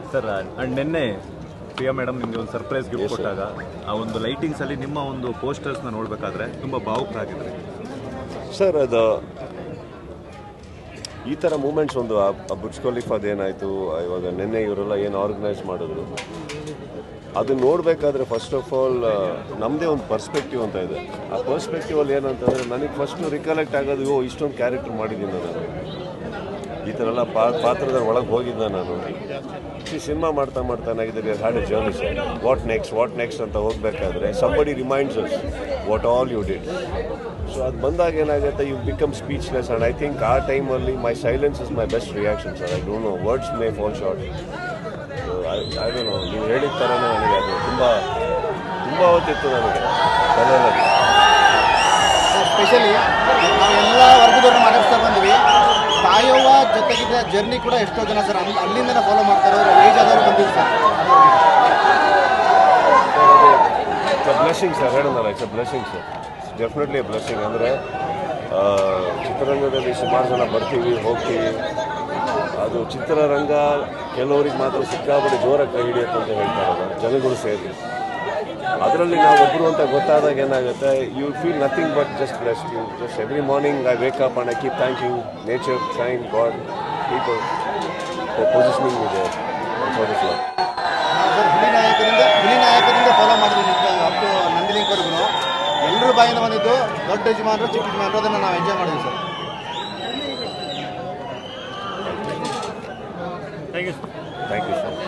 sir and ನಿನ್ನೆ Priya madam ನಿಮಗೆ ಒಂದು ಸರ್ಪ್ರೈಸ್ ಗಿಫ್ಟ್ ಕೊಟ್ಟಾಗ ಆ ಒಂದು ಲೈಟಿಂಗ್ಸ್ ಅಲ್ಲಿ ನಿಮ್ಮ ಒಂದು ಪೋಸ್ಟರ್ಸ್ನ ನೋಡಬೇಕಾದ್ರೆ ತುಂಬಾ ಭಾವುಕರಾಗಿದ್ರಿ ಸರ್ ಅದು ಈ ಥರ ಮೂಮೆಂಟ್ಸ್ ಒಂದು ಆ- ಆ ಬುರ್ಜ್ ಖಲೀಫಾದ್ ಏನಾಯಿತು ಇವಾಗ ನಿನ್ನೆ ಇವರೆಲ್ಲ ಏನು ಆರ್ಗನೈಸ್ ಮಾಡಿದ್ರು ಅದು ನೋಡಬೇಕಾದ್ರೆ ಫಸ್ಟ್ ಆಫ್ ಆಲ್ ನಮ್ಮದೇ ಒಂದು ಪರ್ಸ್ಪೆಕ್ಟಿವ್ ಅಂತ ಇದೆ ಆ ಪರ್ಸ್ಪೆಕ್ಟಿವಲ್ಲಿ ಏನಂತಂದರೆ ನನಗೆ ಫಸ್ಟು ರಿಕಲೆಕ್ಟ್ ಆಗೋದು ಓ ಇಷ್ಟೊಂದು ಕ್ಯಾರೆಕ್ಟರ್ ಮಾಡಿದ್ದೀನಿ ನಾನು ಈ ಥರ ಎಲ್ಲ ಪಾ ಪಾತ್ರದ ಒಳಗೆ ಹೋಗಿದ್ದ ನಾನು ಈ ಸಿನಿಮಾ ಮಾಡ್ತಾ ಮಾಡ್ತಾ ಏನಾಗಿದೆ had a journey sir what next what next ಅಂತ ಹೋಗಬೇಕಾದ್ರೆ somebody reminds us what all you did so ಅದು ಬಂದಾಗ ಏನಾಗುತ್ತೆ you become speechless and I think ಆ ಟೈಮಲ್ಲಿ my silence is my best reaction sir I don't know words may fall short I don't know ನೀವು ಹೇಳಿದ ಥರನೇ ನನಗೆ ಅದು ತುಂಬ ತುಂಬ ಹೊತ್ತಿತ್ತು ನನಗೆ ತಲೆಯಲ್ಲಿ ಸ್ಪೆಷಲಿ ನಾವೆಲ್ಲ ವರ್ಗದವ್ರನ್ನ ಮಾತಾಡ್ತಾ ಬಂದ್ವಿ ಕಾಯೋವ ಜೊತೆಗಿದ್ದ ಜರ್ನಿ ಕೂಡ ಎಷ್ಟೋ ಜನ ಸರ್ ಅಲ್ಲಿ ಅಲ್ಲಿಂದ ಫಾಲೋ ಮಾಡ್ತಾರೆ ಏಜ್ ಆದವರು ಬಂದಿದ್ರು sir it's a blessing sir ಹೇಳೋದಲ್ಲ it's a blessing sir definitely blessing ಅಂದರೆ ಚಿತ್ರರಂಗದಲ್ಲಿ ಸುಮಾರು ಜನ ಬರ್ತೀವಿ ಹೋಗ್ತೀವಿ ಅದು ಚಿತ್ರರಂಗ ಕೆಲವರಿಗೆ ಮಾತ್ರ ಸಿಕ್ಕಾಪಟ್ಟೆ ಜೋರಾಗಿ ಕೈ ಹಿಡಿಯುತ್ತೆ ಅಂತ ಹೇಳ್ತಾರಲ್ಲ ಜನಗಳು ಸೇರಿ ಅದರಲ್ಲಿ ನಾವು ಒಬ್ಬರು ಅಂತ ಗೊತ್ತಾದಾಗ ಏನಾಗುತ್ತೆ you feel nothing but just blessed you just every morning I wake up and I keep thanking nature time God people positioning ಇದೆ ಫಾರ್ ದಿಸ್ ಲೈಫ್ ನಾವು ಸರ್ ಹುಲಿ ನಾಯಕರಿಂದ ಹುಲಿ ನಾಯಕರಿಂದ ಫಾಲೋ ಮಾಡಿದ್ವಿ ಅಪ್ ಟು ನಂದಿಲಿಂಗ್ವರೆಗೂ ಎಲ್ಲರ ಬಾಯಿಂದ ಬಂದಿದ್ದು ದೊಡ್ಡ ಯಜಮಾನರು ಚಿಕ್ಕ ಯಜಮಾನರು ಅದನ್ನು ನಾವು ಎಂಜಾಯ್ ಮಾಡಿದ್ವಿ sir thank you thank you sir